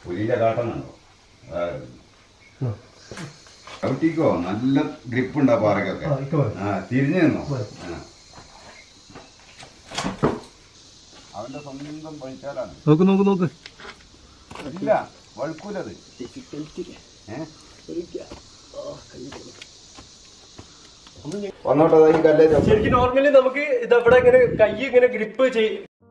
പുലിയുടെ കാട്ടം കണ്ടോ ചവിട്ടിക്കോ നല്ല ഗ്രിപ്പ് ഉണ്ട് ആ പാറയ്ക്കൊക്കെ ആ, ഇക്ക് മതി. ആ തിരിഞ്ഞു നിന്നോ മതി. ആ. അവന്റെ സ്വന്തം പഴിച്ചാലാണ് നോക്ക് നോക്ക് നോക്ക് ഇല്ല വഴുക്കൂലത് ഏ? വന്നോട്ടെ ദാ ഈ കല്ലേ ചവിട്ടി. ശരിക്കും നോർമലി നമുക്ക് ഇതവിടെ ഇങ്ങനെ കൈ ഇങ്ങനെ ഗ്രിപ്പ് ചെയ്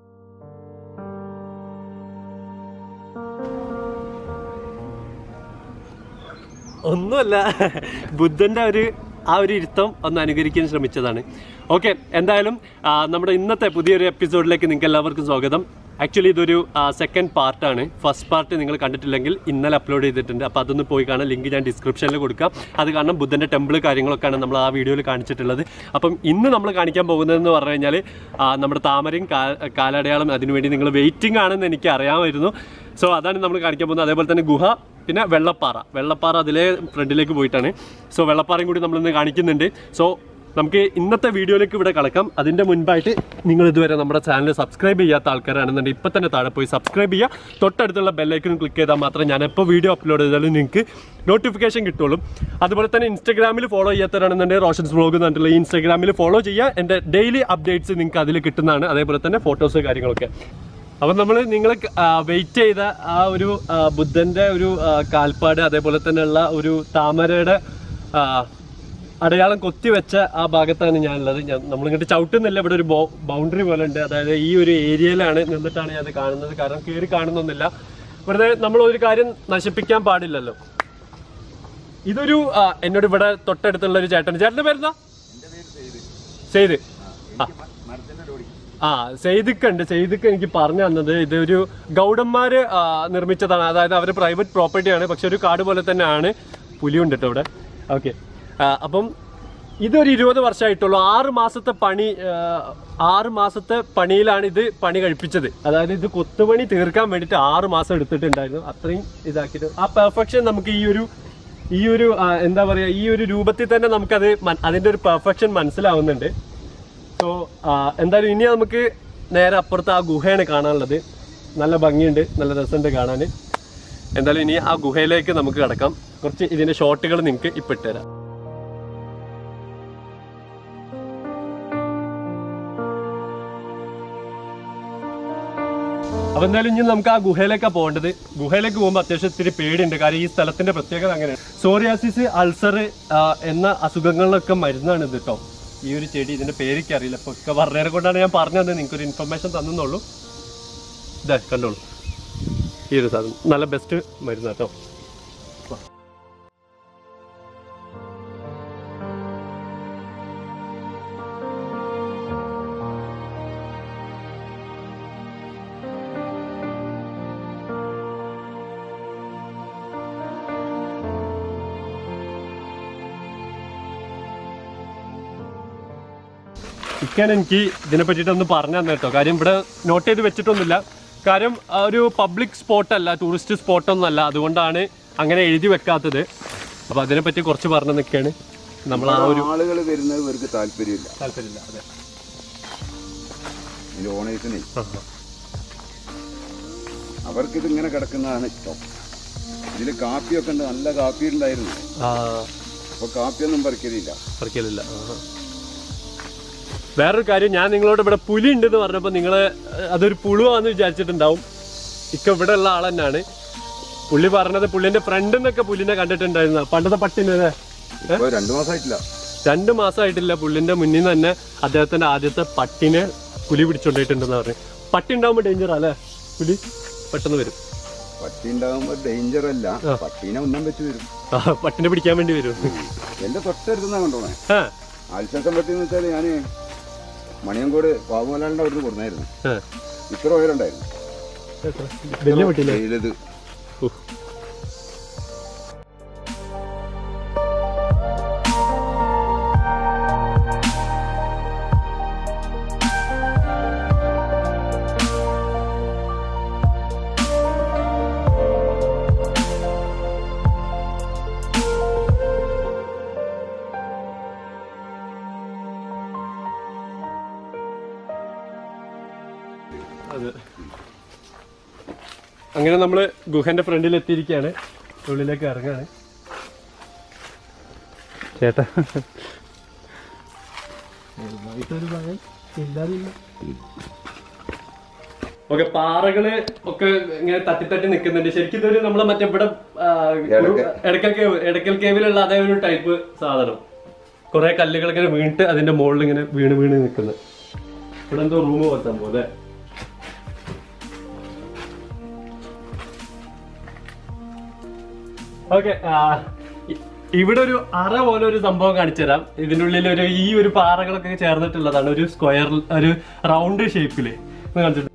ഒന്നുമല്ല ബുദ്ധന്റെ ഒരു ആ ഒരു ഇരുത്തം ഒന്ന് അനുകരിക്കാൻ ശ്രമിച്ചതാണ് ഓക്കെ എന്തായാലും ആ, നമ്മുടെ ഇന്നത്തെ പുതിയൊരു എപ്പിസോഡിലേക്ക് നിങ്ങൾക്ക് എല്ലാവർക്കും സ്വാഗതം ആക്ച്വലി ഇതൊരു സെക്കൻഡ് പാർട്ടാണ് ഫസ്റ്റ് പാർട്ട് നിങ്ങൾ കണ്ടിട്ടില്ലെങ്കിൽ ഇന്നലെ അപ്ലോഡ് ചെയ്തിട്ടുണ്ട് അപ്പോൾ അതൊന്ന് പോയി കാണാൻ ലിങ്ക് ഞാൻ ഡിസ്ക്രിപ്ഷനിൽ കൊടുക്കാം അത് കാരണം ബുദ്ധൻ്റെ ടെമ്പിൾ കാര്യങ്ങളൊക്കെയാണ് നമ്മൾ ആ വീഡിയോയിൽ കാണിച്ചിട്ടുള്ളത് അപ്പം ഇന്ന് നമ്മൾ കാണിക്കാൻ പോകുന്നതെന്ന് പറഞ്ഞു കഴിഞ്ഞാൽ നമ്മുടെ താമരയും കാ- കാലടയാളം അതിനുവേണ്ടി നിങ്ങൾ വെയിറ്റിംഗ് ആണെന്ന് എനിക്ക് അറിയാമായിരുന്നു സോ അതാണ് നമ്മൾ കാണിക്കാൻ പോകുന്നത് അതേപോലെ തന്നെ ഗുഹ പിന്നെ വെള്ളപ്പാറ വെള്ളപ്പാറ അതിലെ ഫ്രണ്ടിലേക്ക് പോയിട്ടാണ് സോ വെള്ളപ്പാറയും കൂടി നമ്മളിന്ന് കാണിക്കുന്നുണ്ട് സോ നമുക്ക് ഇന്നത്തെ വീഡിയോയിലേക്ക് ഇവിടെ കളക്കാം അതിൻ്റെ മുൻപായിട്ട് നിങ്ങൾ ഇതുവരെ നമ്മുടെ ചാനൽ സബ്സ്ക്രൈബ് ചെയ്യാത്ത ആൾക്കാരാണെന്നുണ്ടെങ്കിൽ ഇപ്പം തന്നെ താഴെ പോയി സബ്സ്ക്രൈബ് ചെയ്യുക തൊട്ടടുത്തുള്ള ബെല്ലൈക്കനും ക്ലിക്ക് ചെയ്താൽ മാത്രമേ ഞാൻ എപ്പോൾ വീഡിയോ അപ്ലോഡ് ചെയ്താലും നിങ്ങൾക്ക് നോട്ടിഫിക്കേഷൻ കിട്ടുള്ളൂ അതുപോലെ തന്നെ ഇൻസ്റ്റാഗ്രാമിൽ ഫോളോ ചെയ്യാത്തവരാണെന്നുണ്ടെങ്കിൽ റോഷൻസ് വ്ളോഗ് എന്ന് പറഞ്ഞിട്ടുള്ള ഈ ഇൻസ്റ്റാഗ്രാമിൽ ഫോളോ ചെയ്യുക എൻ്റെ ഡെയിലി അപ്ഡേറ്റ്സ് നിങ്ങൾക്ക് അതിൽ കിട്ടുന്നതാണ് അതേപോലെ തന്നെ ഫോട്ടോസ് കാര്യങ്ങളൊക്കെ അപ്പം നമ്മൾ നിങ്ങൾ വെയിറ്റ് ചെയ്ത ആ ഒരു ആ, ബുദ്ധന്റെ ഒരു ആ, കാൽപ്പാട് അതേപോലെ തന്നെയുള്ള ഒരു താമരയുടെ ആ, അടയാളം കൊത്തിവെച്ച ആ ഭാഗത്താണ് ഞാനുള്ളത് ഞാൻ നമ്മളിങ്ങോട്ട് ചവിട്ടുന്നില്ല ഇവിടെ ഒരു ബൗണ്ടറി പോലെ ഉണ്ട് അതായത് ഈ ഒരു ഏരിയയിലാണ് നിന്നിട്ടാണ് ഞാൻ അത് കാണുന്നത് കാരണം കയറി കാണുന്നൊന്നുമില്ല വെറുതെ നമ്മൾ ഒരു കാര്യം നശിപ്പിക്കാൻ പാടില്ലല്ലോ ഇതൊരു ആ, എന്നോട് ഇവിടെ തൊട്ടടുത്തുള്ള ഒരു ചേട്ടൻ ചേട്ടന്റെ പേരെന്താ ചെയ്ത് ആ സെയ്ദിക്ക് ഉണ്ട് സെയ്ദിക്ക് എനിക്ക് പറഞ്ഞു തന്നത് ഇതൊരു ഗൗഡന്മാര് ആ, നിർമ്മിച്ചതാണ് അതായത് അവർ പ്രൈവറ്റ് പ്രോപ്പർട്ടിയാണ് പക്ഷെ ഒരു കാട് പോലെ തന്നെയാണ് പുലിയുണ്ട് കേട്ടോ ഇവിടെ ഓക്കെ അപ്പം ഇതൊരു ഇരുപത് വർഷമായിട്ടുള്ളൂ ആറ് മാസത്തെ പണി ആ, ആറ് മാസത്തെ പണിയിലാണ് ഇത് പണി കഴിപ്പിച്ചത് അതായത് ഇത് കൊത്തുപണി തീർക്കാൻ വേണ്ടിയിട്ട് ആറ് മാസം എടുത്തിട്ടുണ്ടായിരുന്നു അത്രയും ഇതാക്കിയിട്ട് ആ പെർഫെക്ഷൻ നമുക്ക് ഈ ഒരു ഈ ഒരു ആ, എന്താ പറയാ ഈ ഒരു രൂപത്തിൽ തന്നെ നമുക്കത് മൻ- അതിന്റെ ഒരു പെർഫെക്ഷൻ മനസ്സിലാവുന്നുണ്ട് സോ എന്തായാലും ഇനി നമുക്ക് നേരെ അപ്പുറത്ത് ആ ഗുഹയാണ് കാണാനുള്ളത് നല്ല ഭംഗിയുണ്ട് നല്ല രസമുണ്ട് കാണാൻ എന്തായാലും ഇനി ആ ഗുഹയിലേക്ക് നമുക്ക് കിടക്കാം കുറച്ച് ഇതിന്റെ ഷോട്ടുകൾ നിങ്ങൾക്ക് ഇപ്പം ഇട്ടുതരാം അപ്പൊ എന്തായാലും ഇനി നമുക്ക് ആ ഗുഹയിലേക്കാണ് പോകേണ്ടത് ഗുഹയിലേക്ക് പോകുമ്പോൾ അത്യാവശ്യം ഇത്തിരി പേടിയുണ്ട് കാരണം ഈ സ്ഥലത്തിന്റെ പ്രത്യേകത അങ്ങനെയാണ് സോറിയാസിസ് അൾസർ എന്ന അസുഖങ്ങളിലൊക്കെ മരുന്നാണ് ഇത് കേട്ടോ ഈ ഒരു ചെടി ഇതിന്റെ പേരൊക്കെ അറിയില്ല ഇപ്പൊ ഒക്കെ പറഞ്ഞതിനെ കൊണ്ടാണ് ഞാൻ പറഞ്ഞത് നിങ്ങൾക്ക് ഒരു ഇൻഫർമേഷൻ തന്നുള്ളൂ ഇതാ കണ്ടോളൂ ഈ ഒരു സാധനം നല്ല ബെസ്റ്റ് മരുന്ന് കേട്ടോ വാ. ഇക്കാൻ എനിക്ക് ഇതിനെ പറ്റിയിട്ടൊന്ന് പറഞ്ഞു തന്നെ കേട്ടോ കാര്യം ഇവിടെ നോട്ട് ചെയ്ത് വെച്ചിട്ടൊന്നുമില്ല കാര്യം ആ ഒരു പബ്ലിക് സ്പോട്ടല്ല ടൂറിസ്റ്റ് സ്പോട്ടൊന്നും അല്ല അതുകൊണ്ടാണ് അങ്ങനെ എഴുതി വെക്കാത്തത് അപ്പോൾ അതിനെപ്പറ്റി കുറച്ച് പറഞ്ഞു നിൽക്കുകയാണ് നമ്മൾ ആ ഒരു ആളുകൾ വരുന്നത് ഇവർക്ക് താല്പര്യമില്ല താല്പര്യമില്ല അതെ ഇതിന്റെ ഓണേഴ്സിനെ ആ, ആ. അവർക്ക് ഇതിങ്ങനെ കിടക്കുന്നതാണ് ഇഷ്ടം ഇതിൽ കാപ്പിയൊക്കെ ഉണ്ട് നല്ല കാപ്പി ഉണ്ടായിരുന്നു ആ അപ്പൊ കാപ്പിയൊന്നും പറിക്കലില്ല പറിക്കലില്ല ആഹാ. വേറൊരു കാര്യം ഞാൻ നിങ്ങളോട് ഇവിടെ പുലി ഉണ്ടെന്ന് പറഞ്ഞപ്പോൾ നിങ്ങൾ അതൊരു പുളുവാന്ന് വിചാരിച്ചിട്ടുണ്ടാവും ഇക്ക ഇവിടെ ഉള്ള ആൾ തന്നെയാണ് പുള്ളി പറഞ്ഞത് പുള്ളിന്റെ ഫ്രണ്ട് എന്നൊക്കെ പുല്ലിനെ കണ്ടിട്ടുണ്ടായിരുന്നു പണ്ടത്തെ പട്ടിനെ അല്ലേ? ഇപ്പൊ രണ്ടു മാസമായിട്ടില്ല രണ്ട് മാസമായിട്ടില്ല പുള്ളിന്റെ മുന്നിൽ നിന്ന് തന്നെ അദ്ദേഹത്തിന്റെ ആദ്യത്തെ പട്ടിനെ പുലി പിടിച്ചോണ്ടിട്ടുണ്ടെന്ന് പറഞ്ഞു പട്ടി ഉണ്ടാവുമ്പോൾ ഡേഞ്ചർ അല്ലേ പുലി പെട്ടെന്ന് വരും പട്ടി ഉണ്ടാകുമ്പോ ഡേഞ്ചർ അല്ല പട്ടീനെ ഒന്നും വെച്ച് വരും ആ, പട്ടിനെ പിടിക്കാൻ വേണ്ടി വരും എന്റെ തൊട്ടടുത്തുനിന്നാ കൊണ്ടുപോണേ ആ ആൽസക്കം പറ്റി എന്ന് വെച്ചാൽ ഞാന് മണിയങ്കോട് ബാബുമലാളിന്റെ അവിടുന്ന് കൊടുന്നായിരുന്നു ആ. ഇത്ര ഉയരണ്ടായിരുന്നു വലിയ പട്ടിയില്ലേ വെയിലത് ഉഫ്. അതെ അങ്ങനെ നമ്മൾ ഗുഹന്റെ ഫ്രണ്ടിൽ എത്തിയിരിക്കുകയാണ് ഉള്ളിലേക്ക് ഇറങ്ങാണ് ചേട്ടാ ഓക്കെ പാറകള് ഒക്കെ ഇങ്ങനെ തട്ടി തട്ടി നിൽക്കുന്നുണ്ട് ശരിക്കും ഇതൊരു നമ്മളെ മറ്റേ ഇവിടെ ആ, എടക്കൽ- എടക്കൽ കേവ് എടക്കൽ കേവിലുള്ള അതേ ഒരു ടൈപ്പ് സാധനം കുറെ കല്ലുകൾ ഇങ്ങനെ വീണിട്ട് അതിന്റെ മുകളിൽ ഇങ്ങനെ വീണ് വീണ് നിൽക്കുന്നത് ഇവിടെ എന്തോ റൂം പോലത്തെ സംഭവം അല്ലേ ഓക്കെ ഇവിടെ ഒരു അറ പോലെ ഒരു സംഭവം കാണിച്ചു തരാം ഇതിന്റെ ഉള്ളിൽ ഒരു ഈ ഒരു പാറകളൊക്കെ ചേർന്നിട്ടുള്ളതാണ് ഒരു സ്ക്വയർ ഒരു റൗണ്ട് ഷേപ്പില് കാണിച്ചിട്ട്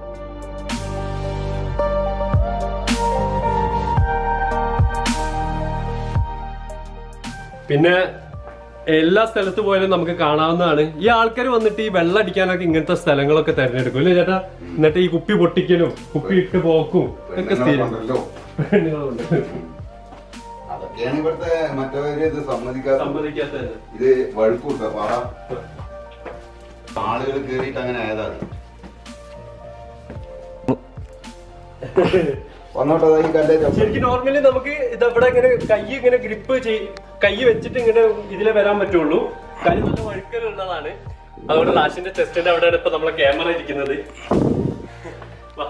പിന്നെ എല്ലാ സ്ഥലത്ത് പോയാലും നമുക്ക് കാണാവുന്നതാണ് ഈ ആൾക്കാർ വന്നിട്ട് ഈ വെള്ളം അടിക്കാനൊക്കെ ഇങ്ങനത്തെ സ്ഥലങ്ങളൊക്കെ തെരഞ്ഞെടുക്കും അല്ലേ ചേട്ടാ എന്നിട്ട് ഈ കുപ്പി പൊട്ടിക്കലും കുപ്പി ഇട്ട് പോക്കും ഒക്കെ സ്ഥിരം പെണ്ണുങ്ങളുണ്ടല്ലോ. പെണ്ണുങ്ങളുണ്ട്. അതൊക്കെയാണ് ഇവിടുത്തെ മറ്റവര് ഇത് സമ്മതിക്കാത്ത സമ്മതിക്കാത്തത് ഇത് വഴുക്കൂട്ട പാറ ആളുകൾ കേറിയിട്ട് അങ്ങനെ ആയതാ വന്നോട്ടെ ദാ ഈ കല്ലേ ചവിട്ടി. ശരിക്കും നോർമലി നമുക്ക് ഇതവിടെ ഇങ്ങനെ കൈ ഇങ്ങനെ ഗ്രിപ്പ് കൈ വെച്ചിട്ട് ഇങ്ങനെ ഇതിലെ വരാൻ പറ്റുള്ളൂ കൈ നല്ല വഴുക്കലുള്ളതാണ് അതുകൊണ്ട് ലാഷിന്റെ ചെസ്റ്റിന്റെ അവിടെയാണ് ഇപ്പൊ നമ്മളെ ക്യാമറ ഇരിക്കുന്നത് വാ.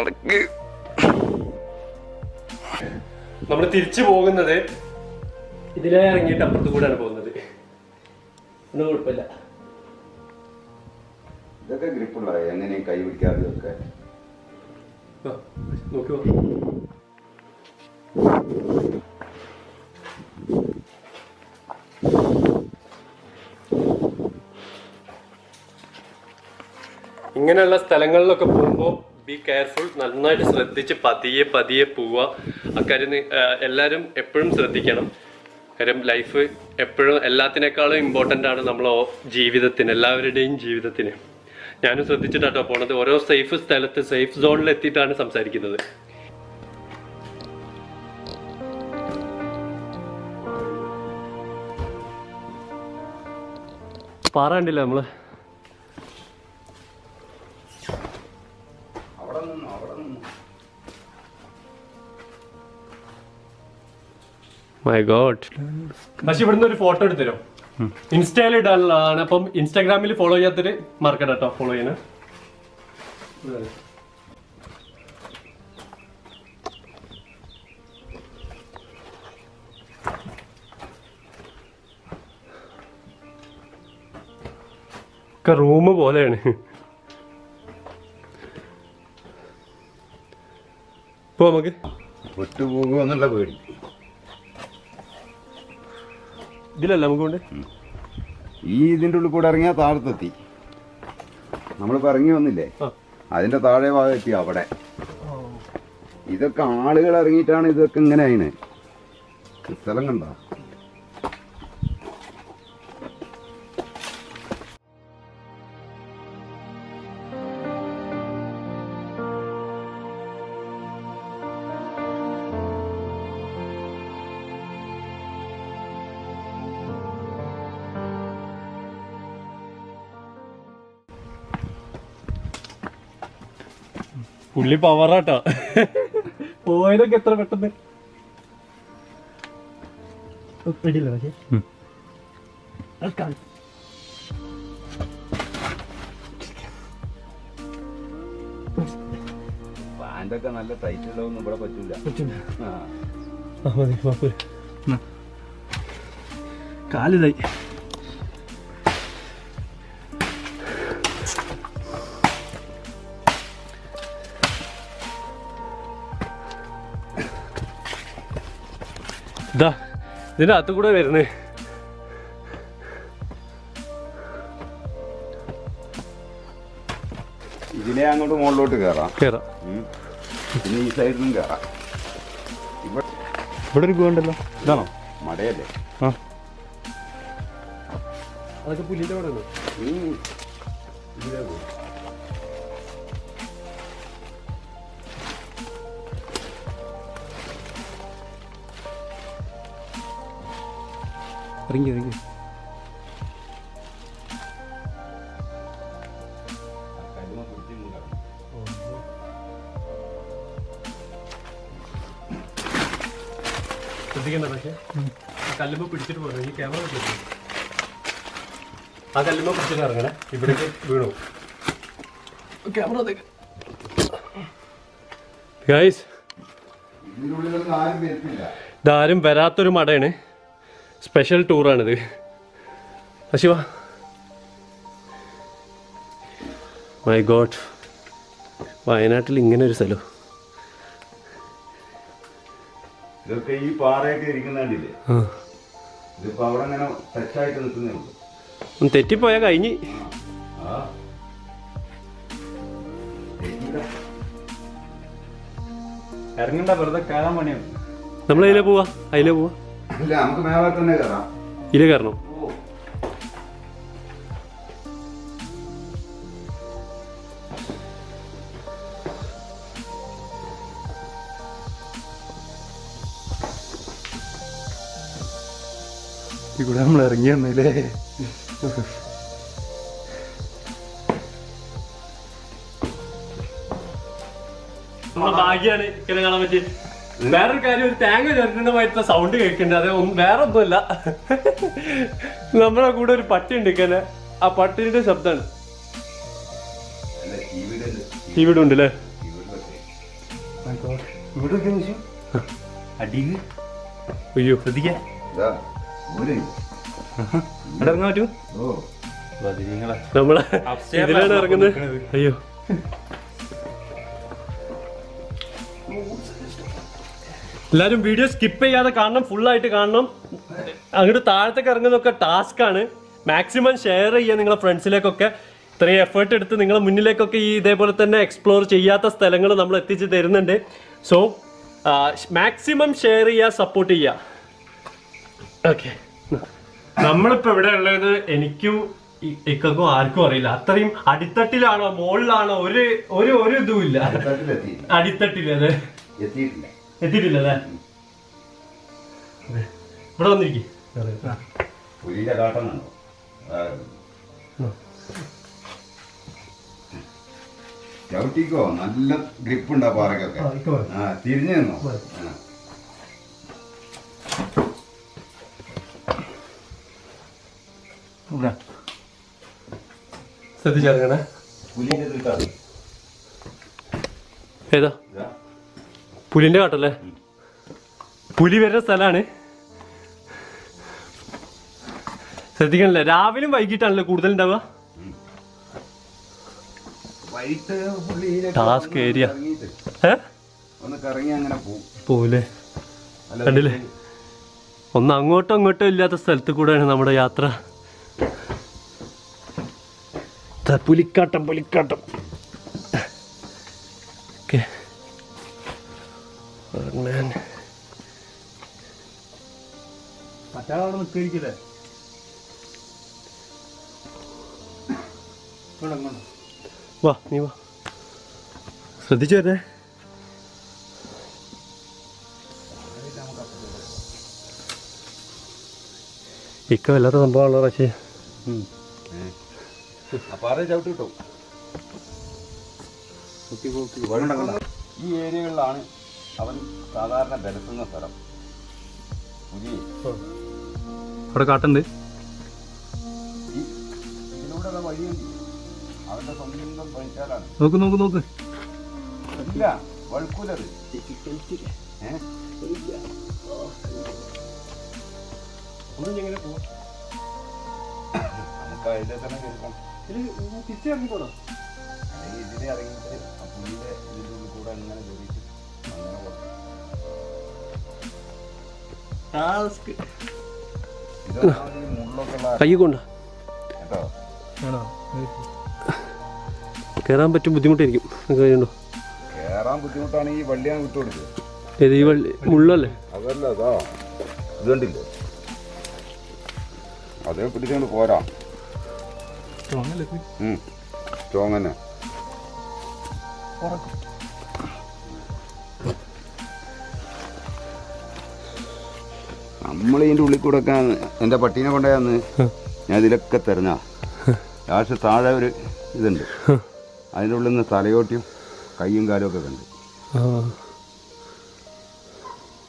നമ്മൾ തിരിച്ചു പോകുന്നത് ഇതിലെ ഇറങ്ങിയിട്ട് അപ്പുറത്ത് കൂടെയാണ് പോകുന്നത് ഒന്നും കുഴപ്പമില്ല ഇതൊക്കെ ഗ്രിപ്പുള്ള എങ്ങനെ കൈ പിടിക്കാതെ ഒക്കെ വാ, നോക്കി വാ. ഇങ്ങനെയുള്ള സ്ഥലങ്ങളിലൊക്കെ പോകുമ്പോൾ ബി കെയർഫുൾ നന്നായിട്ട് ശ്രദ്ധിച്ച് പതിയെ പതിയെ പോവുക അക്കാര്യം നി- ആ, എല്ലാവരും എപ്പോഴും ശ്രദ്ധിക്കണം കാര്യം ലൈഫ് എപ്പോഴും എല്ലാത്തിനേക്കാളും ഇമ്പോർട്ടൻ്റ് ആണ് നമ്മളെ ഓ- ജീവിതത്തിന് എല്ലാവരുടെയും ജീവിതത്തിന് ഞാനും ശ്രദ്ധിച്ചിട്ടാട്ടോ പോണത് ഓരോ സേഫ് സ്ഥലത്ത് സേഫ് സോണിൽ എത്തിയിട്ടാണ് സംസാരിക്കുന്നത് പാറ കണ്ടില്ല നമ്മള് അവിടെ നിന്ന് അവിടെ നിന്ന് മൈ ഗോഡ് പക്ഷെ ഇവിടുന്ന് ഒരു ഫോട്ടോ എടുത്തരോ ഇൻസ്റ്റയിൽ ഇടാനുള്ളതാണ് അപ്പം ഇൻസ്റ്റാഗ്രാമിൽ ഫോളോ ചെയ്യാത്തൊരു മറക്കണ്ട കേട്ടോ ഫോളോ ചെയ്യാൻ ഒക്കെ റൂം പോലെയാണ് പോ നമുക്ക് വിട്ടുപോകുമോ എന്നുള്ള പേടി ഇതിലല്ല നമുക്ക് കൊണ്ട് ഈ ഇതിന്റെ ഉള്ളിൽ കൂടെ ഇറങ്ങിയാൽ താഴത്തെത്തി നമ്മളിപ്പോ ഇറങ്ങി വന്നില്ലേ ആ അതിന്റെ താഴെ ഭാഗം എത്തി അവിടെ ഇതൊക്കെ ആളുകൾ ഇറങ്ങിയിട്ടാണ് ഇതൊക്കെ ഇങ്ങനെ ആയിന് സ്ഥലം കണ്ട പുള്ളി പവറാട്ടോ പോയതൊക്കെ എത്ര പെട്ടെന്ന് റെഡിയല്ലേ പക്ഷേ പാൻ്റൊക്കെ നല്ല ടൈറ്റ് ഉള്ളതൊന്നും ഇവിടെ പറ്റൂല ആ. കാലിതായി ഇതാ ഇതിന്റെ അകത്ത് കൂടെ വരുന്നേ ഇതിലെ അങ്ങോട്ട് മുകളിലോട്ട് കയറാം കേറാം ഉം. പിന്നെ ഈ സൈഡിൽ നിന്നും കയറാം ഇവിടെ ഇവിടെ ഒരു ഗുഹ ഉണ്ടല്ലോ ഇതാണോ മടയല്ലേ ആ അതൊക്കെ പുല്ലിന്റെ അവിടെ ഉണ്ട് ഉം. ഇതിലേ പോ. ഇറങ്ങി ഇറങ്ങി കല്ലുമ്മ പിടിച്ച് ഇങ്ങ് കയറാം. ശ്രദ്ധിക്കണ്ട പക്ഷേ ആ കല്ലുമ്പോ പിടിച്ചിട്ട് പോകണം ഈ ക്യാമറ പിടിച്ചു ആ കല്ലുമ്പോ പിടിച്ചിട്ട് ഇറങ്ങണേ ഇവിടേക്ക് വീണു ക്യാമറ ഗൈസ് ഇതിനുള്ളിലൊന്നും ആരും വരുത്തില്ല ഇതാരും വരാത്തൊരു മടയാണ് സ്പെഷ്യൽ ടൂറാണിത് അശിവ മൈ ഗോഡ് വയനാട്ടിൽ ഇങ്ങനെ ഒരു സ്ഥലം ഇതൊക്കെ ഈ പാറയൊക്കെ ഇരിക്കുന്നുണ്ടില്ലേ ആ. ഇതിപ്പോ അവിടെ അങ്ങനെ ടച്ചായിട്ട് നിൽക്കുന്നേ ഉള്ളൂ ഒന്ന് തെറ്റിപ്പോയാൽ കഴിഞ്ഞ് ആ തെറ്റില്ല. ഇറങ്ങണ്ട വെറുതെ കയറാൻ പണിയാണ് നമ്മൾ അതിലെ പോവാ അതിലെ പോവാ ഇല്ല നമുക്ക് മേലെ തന്നെ കയറാം ഇതിലെ കയറണം ഇവിടെ നമ്മൾ ഇറങ്ങി വന്നില്ലേ നമ്മളെ ഭാഗ്യാണ് ഇങ്ങനെ കാണാൻ പറ്റി വേറൊരു കാര്യം ഒരു തേങ്ങ ചേർക്കേണ്ടമായിട്ടുള്ള സൗണ്ട് കേൾക്കുന്നുണ്ട് അത് ഒന്നും വേറെ ഒന്നുമല്ല നമ്മളെ കൂടെ ഒരു പട്ടി ഉണ്ട് ഇങ്ങനെ ആ പട്ടിയുടെ ശബ്ദമാണ് അല്ല ജീവിതം ഇവിടെ ഉണ്ട് അല്ലേ ജീവിതമൊക്കെ അടിയിൽ അയ്യോ ശ്രദ്ധിക്കാം ഇതാ ഒരു ഇവിടെ ഇറങ്ങാൻ പറ്റൂ ഓ നിങ്ങളെ നമ്മളെ Upstairs ഇതിലാണ് ആണ് ഇറങ്ങുന്നത് നിൽക്കുന്നത്. അയ്യോ എല്ലാരും വീഡിയോ സ്കിപ്പ് ചെയ്യാതെ കാണണം full ആയിട്ട് കാണണം അങ്ങോട്ട് താഴത്തേക്ക് ഇറങ്ങുന്നതൊക്കെ ടാസ്ക് ആണ് മാക്സിമം ഷെയർ ചെയ്യുക നിങ്ങളെ ഫ്രണ്ട്സിലേക്കൊക്കെ ഇത്രയും എഫേർട്ട് എടുത്ത് നിങ്ങളെ മുന്നിലേക്കൊക്കെ ഈ ഇതേപോലെ തന്നെ എക്സ്പ്ലോർ ചെയ്യാത്ത സ്ഥലങ്ങൾ നമ്മൾ എത്തിച്ച് തരുന്നുണ്ട് സോ മാക്സിമം ഷെയർ ചെയ്യുക സപ്പോർട്ട് ചെയ്യുക ഓക്കെ നമ്മളിപ്പോ ഇവിടെ ഉള്ളത് എനിക്കും ഇ- ഇക്കക്കും ആർക്കും അറിയില്ല അത്രയും അടിത്തട്ടിലാണോ മുകളിലാണോ ഒരു ഒരു ഒരു ഇതും ഇല്ല തട്ടിലെത്തിയില്ല അടിത്തട്ടില്ല അതെ എത്തിയിട്ടില്ല എത്തിയിട്ടില്ല അല്ലേ അതെ. ഇവിടെ വന്നിരിക്കും പുലിന്റെ കാട്ടം കണ്ടോ ആ. ചവിട്ടിക്കോ നല്ല ഗ്രിപ്പ് ഉണ്ട് ആ പാറയ്ക്കൊക്കെ ആ തിരിഞ്ഞു നിന്നോ ആ. ഇവിടെ ശ്രദ്ധിച്ചറിയണേ പുലിന്റെ ഇതിട്ടാ ഏതാ ഇതാ പുലിന്റെ കാട്ടല്ലേ പുലി വരുന്ന സ്ഥലമാണ് ശ്രദ്ധിക്കണല്ലേ രാവിലെയും വൈകിട്ടാണല്ലേ കൂടുതൽ ഉണ്ടാവുക വൈകിട്ട് പുള്ളിയിലേക്ക് Task ഒന്ന് area. കറങ്ങിയിട്ട് ഏ ഒന്ന് കറങ്ങി അങ്ങനെ പോകും പോലെ അല്ല, കണ്ടില്ലേ? ഒന്ന് അങ്ങോട്ടും ഇങ്ങോട്ടും ഇല്ലാത്ത സ്ഥലത്ത് കൂടെയാണ് നമ്മുടെ യാത്ര ദാ പുലിക്കാട്ടം പുലിക്കാട്ടം ഓക്കെ മറ്റാൾ അവിടെ നിൽക്കില്ലേ വാ നീ വാ ശ്രദ്ധിച്ചു വരണേ ഇക്ക വല്ലാത്ത സംഭവമാണല്ലോ പക്ഷേ ആ പാറ ചവിട്ടി കിട്ടും ഈ ഏരിയകളിലാണ് അവൻ സാധാരണ ബലത്തുന്ന സ്ഥലം പുലി അവിടെ കാട്ടുണ്ട് ഈ ഇതിലൂടെ വഴിയുണ്ട് അവന്റെ സ്വന്തം പണിച്ചാലാണ് നോക്ക് നോക്ക് നോക്ക് ഇല്ല വഴുക്കൂലത് ഏ? നമുക്ക് അതിലെ തന്നെ കേൾക്കാം അല്ലെങ്കിൽ ഇതിനെ ഇറങ്ങിയിട്ട് ആ പുലിയുടെ ഇതിൻ്റെ ഉള്ളിൽ കൂടെ അങ്ങനെ കയറിയിട്ട് അങ്ങനെ പോകും ഇതൊക്കെ ഈ മുള്ളൊക്കെ ഉള്ള കൈ കൊണ്ട കേട്ടോ ആണോ കയറാൻ പറ്റും ബുദ്ധിമുട്ടായിരിക്കും കഴിയുണ്ടോ കേറാൻ ബുദ്ധിമുട്ടാണ് ഈ വള്ളിയാണ് വിട്ടുകൊടുത്തത് ഏത് ഈ വള്ളി മുള്ളല്ലേ അതല്ല അതാ ഇത് കണ്ടില്ലേ അതേ പിടിച്ചുകൊണ്ട് പോരാ സ്ട്രോങ് തന്നെ നമ്മൾ ഇതിൻ്റെ ഉള്ളിൽ കൂടെ ഒക്കെ എൻ്റെ പട്ടീനെ കൊണ്ടുപോയാന്ന് ഞാൻ ഇതിലൊക്കെ തെരഞ്ഞ ലാസ്റ്റ് താഴെ ഒരു ഇതുണ്ട് അതിൻ്റെ ഉള്ളിൽ നിന്ന് തലയോട്ടിയും കൈയും കാലും ഒക്കെ കണ്ട് ആ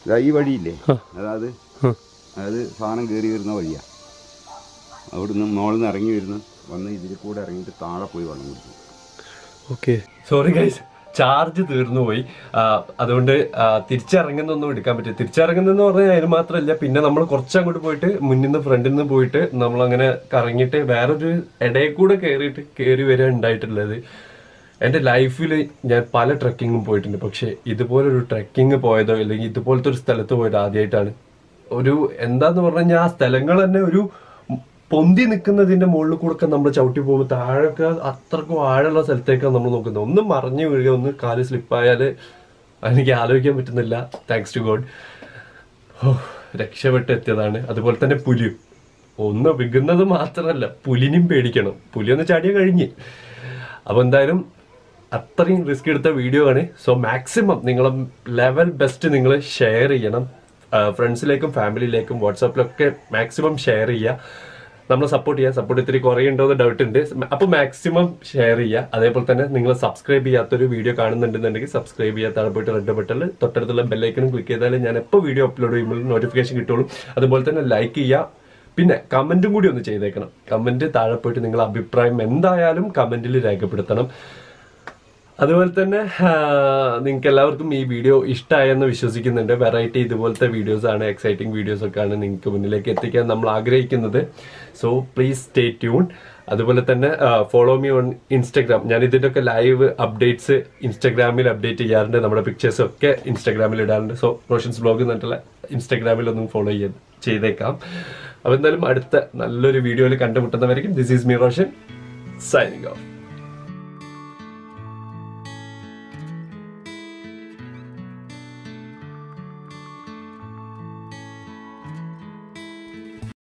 ഇതാ ഈ വഴിയില്ലേ അതായത് അതായത് സാധനം കയറി വരുന്ന വഴിയാ അവിടുന്ന് മോളിൽ നിന്ന് ഇറങ്ങി വരുന്നു വന്ന് ഇതിൽ കൂടെ ഇറങ്ങിയിട്ട് താഴെ പോയി വെള്ളം കുടിക്കും ഓക്കെ സോറി ഗൈസ് ചാർജ് തീർന്നു പോയി ആ, അതുകൊണ്ട് ആ, തിരിച്ചിറങ്ങുന്നൊന്നും എടുക്കാൻ പറ്റില്ല തിരിച്ചിറങ്ങുന്നെന്ന് പറഞ്ഞാൽ അതിന് മാത്രമല്ല പിന്നെ നമ്മൾ കുറച്ചങ്ങോട്ട് പോയിട്ട് മുന്നിൽ നിന്ന് ഫ്രണ്ടിൽ നിന്ന് പോയിട്ട് നമ്മളങ്ങനെ കറങ്ങിയിട്ട് വേറൊരു ഇടയിൽ കൂടെ കയറിയിട്ട് കയറി വരിക ഉണ്ടായിട്ടുള്ളത് എൻ്റെ ലൈഫിൽ ഞാൻ പല ട്രക്കിങ്ങും പോയിട്ടുണ്ട് പക്ഷേ ഇതുപോലൊരു ട്രക്കിങ് പോയതോ അല്ലെങ്കിൽ ഇതുപോലത്തെ ഒരു സ്ഥലത്ത് പോയത് ആദ്യമായിട്ടാണ് ഒരു എന്താന്ന് പറഞ്ഞു കഴിഞ്ഞാൽ ആ സ്ഥലങ്ങൾ തന്നെ ഒരു പൊന്തി നിൽക്കുന്നതിന്റെ മുകളിൽ കൂടെ ഒക്കെ നമ്മൾ ചവിട്ടി പോകുമ്പോൾ താഴൊക്കെ അത്രക്കും ആഴമുള്ള സ്ഥലത്തേക്കാണ് നമ്മൾ നോക്കുന്നത് ഒന്ന് മറിഞ്ഞു വീഴുക ഒന്ന് കാല് സ്ലിപ്പായാല് എനിക്ക് ആലോചിക്കാൻ പറ്റുന്നില്ല താങ്ക്സ് ടു ഗോഡ് ഓ രക്ഷപ്പെട്ട് എത്തിയതാണ് അതുപോലെ തന്നെ പുലിയും ഒന്ന് വികുന്നത് മാത്രമല്ല പുലിനും പേടിക്കണം പുലി ഒന്ന് ചാടിയ കഴിഞ്ഞ് അപ്പൊ എന്തായാലും അത്രയും റിസ്ക് എടുത്ത വീഡിയോ ആണ് സോ മാക്സിമം നിങ്ങൾ ലെവൽ ബെസ്റ്റ് നിങ്ങൾ ഷെയർ ചെയ്യണം ഫ്രണ്ട്സിലേക്കും ഫാമിലിയിലേക്കും വാട്സാപ്പിലൊക്കെ മാക്സിമം ഷെയർ ചെയ്യുക നമ്മളെ സപ്പോർട്ട് ചെയ്യുക സപ്പോർട്ട് ഇത്തിരി കുറേ ഉണ്ടോ എന്ന് ഡൗട്ട് ഉണ്ട് അപ്പോൾ മാക്സിമം ഷെയർ ചെയ്യുക അതേപോലെ തന്നെ നിങ്ങൾ സബ്സ്ക്രൈബ് ചെയ്യാത്തൊരു വീഡിയോ കാണുന്നുണ്ടെന്നുണ്ടെങ്കിൽ സബ്സ്ക്രൈബ് ചെയ്യാത്ത താഴെ പോയിട്ട് റെഡ് ബട്ടണിൽ തൊട്ടടുത്തുള്ള ബെല്ലൈക്കനും ക്ലിക്ക് ചെയ്താൽ ഞാൻ എപ്പോൾ വീഡിയോ അപ്ലോഡ് ചെയ്യുമ്പോൾ നോട്ടിഫിക്കേഷൻ കിട്ടുള്ളൂ അതുപോലെ തന്നെ ലൈക്ക് ചെയ്യുക പിന്നെ കമന്റും കൂടി ഒന്ന് ചെയ്തേക്കണം കമന്റ് താഴെ പോയിട്ട് നിങ്ങളുടെ അഭിപ്രായം എന്തായാലും കമന്റിൽ രേഖപ്പെടുത്തണം അതുപോലെ തന്നെ നിങ്ങൾക്ക് എല്ലാവർക്കും ഈ വീഡിയോ ഇഷ്ടമായെന്ന് വിശ്വസിക്കുന്നുണ്ട് വെറൈറ്റി ഇതുപോലത്തെ വീഡിയോസ് ആണ് എക്സൈറ്റിംഗ് വീഡിയോസ് ഒക്കെ ആണ് നിങ്ങൾക്ക് മുന്നിലേക്ക് എത്തിക്കാൻ നമ്മൾ ആഗ്രഹിക്കുന്നത് സോ പ്ലീസ് സ്റ്റേ ട്യൂൺ അതുപോലെ തന്നെ ഫോളോ മീ ഓൺ ഇൻസ്റ്റഗ്രാം ഞാൻ ഇതിൻ്റെ ഒക്കെ ലൈവ് അപ്ഡേറ്റ്സ് ഇൻസ്റ്റഗ്രാമിൽ അപ്ഡേറ്റ് ചെയ്യാറുണ്ട് നമ്മുടെ പിക്ചേഴ്സ് ഒക്കെ ഇൻസ്റ്റഗ്രാമിൽ ഇടാറുണ്ട് സോ റോഷൻസ് ബ്ലോഗ് എന്നിട്ടുള്ള ഇൻസ്റ്റഗ്രാമിൽ ഒന്നും ഫോളോ ചെയ്യ ചെയ്തേക്കാം അപ്പോൾ എന്തായാലും അടുത്ത നല്ലൊരു വീഡിയോയിൽ കണ്ടുമുട്ടുന്നവരേക്കും this is me Roshan signing of